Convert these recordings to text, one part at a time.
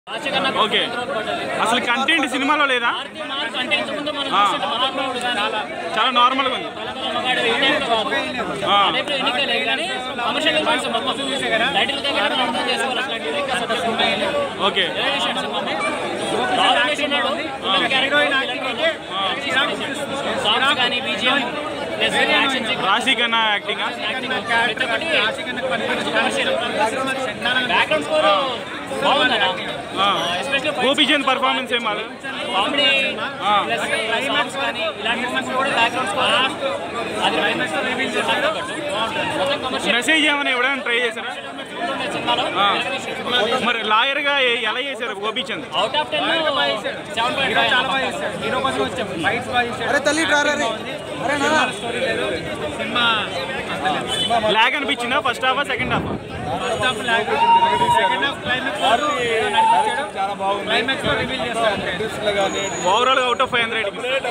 Okay అసలు content సినిమాలో లేదా ఆ. చాలా నార్మల్గా ఉంది ఆ. Okay Raashi Khanna acting background score బాగుందన్నా గోపీచంద్ పర్ఫార్మెన్స్ ఏం బాగా కామెడీ ఆ. ప్లస్ సాంగ్స్ కానీ ఇలాంటి మూమెంట్స్ కూడా బ్యాక్గ్రౌండ్ స్కోర్ అది క్లైమాక్స్ రివీల్ చేశారు బాగుంటుంది మొత్తం కమర్షియల్ మెసేజ్ ఏమైనా ఇవ్వడానికి ట్రై చేశారా సినిమాలో ఆ. మరి లాయర్ గా ఏ- ఎలా చేశారు Gopichand out of ten seven point చాలా బాగా చేశారు హీరో కోసం వచ్చాం ఫైట్స్ బాగా చేశారు అరే తల్లి ఇటు రారా రే. అరే నాన్న. స్టోరీ లేదు సినిమా లాగ్ అనిపించిందా first half second half first half lag second half climax చాలా బాగుంది క్లైమాక్స్ లో రివీల్ చేస్తారు అంతే overall out of five hundred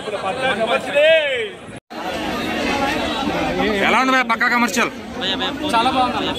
ఎలా ఉంది భయ్యా పక్కా కమర్షియల్ చాలా బాగుంది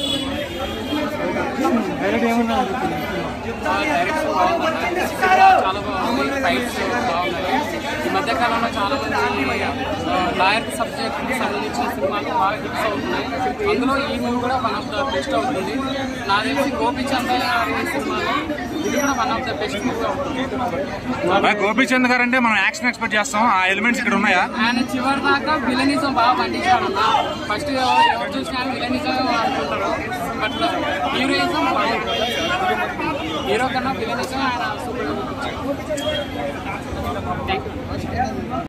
చాలా బాగుంది ఫైట్స్ బాగున్నాయి ఈ మధ్య కాలంలో చాలా మంది లాయర్ సబ్జెక్ట్ సంబంధించిన సినిమాలు బాగా హిట్స్ అవుతున్నాయి అందులో ఈ మూవీ కూడా వన్ ఆఫ్ ద బెస్ట్ అవుతుంది నా తెలిసి గోపిచంద్ గారి సినిమాలో ఇది కూడా one of the best movie అవుతుంది గోపీచంద్ గారు అంటే మనం యాక్షన్ ఎక్స్పెక్ట్ చేస్తాం ఆ ఎలిమెంట్స్ ఇక్కడ ఉన్నాయా ఆయన చివరి దాకా విలనిజం బాగా పండించాడు అన్న ఫస్ట్ ఎవరు చూసినా విలనిజం అనుకుంటారు బట్ హీరోయిజం హీరో కన్నా విలనిజం ఆయన సూపర్ థ్యాంక్ యూ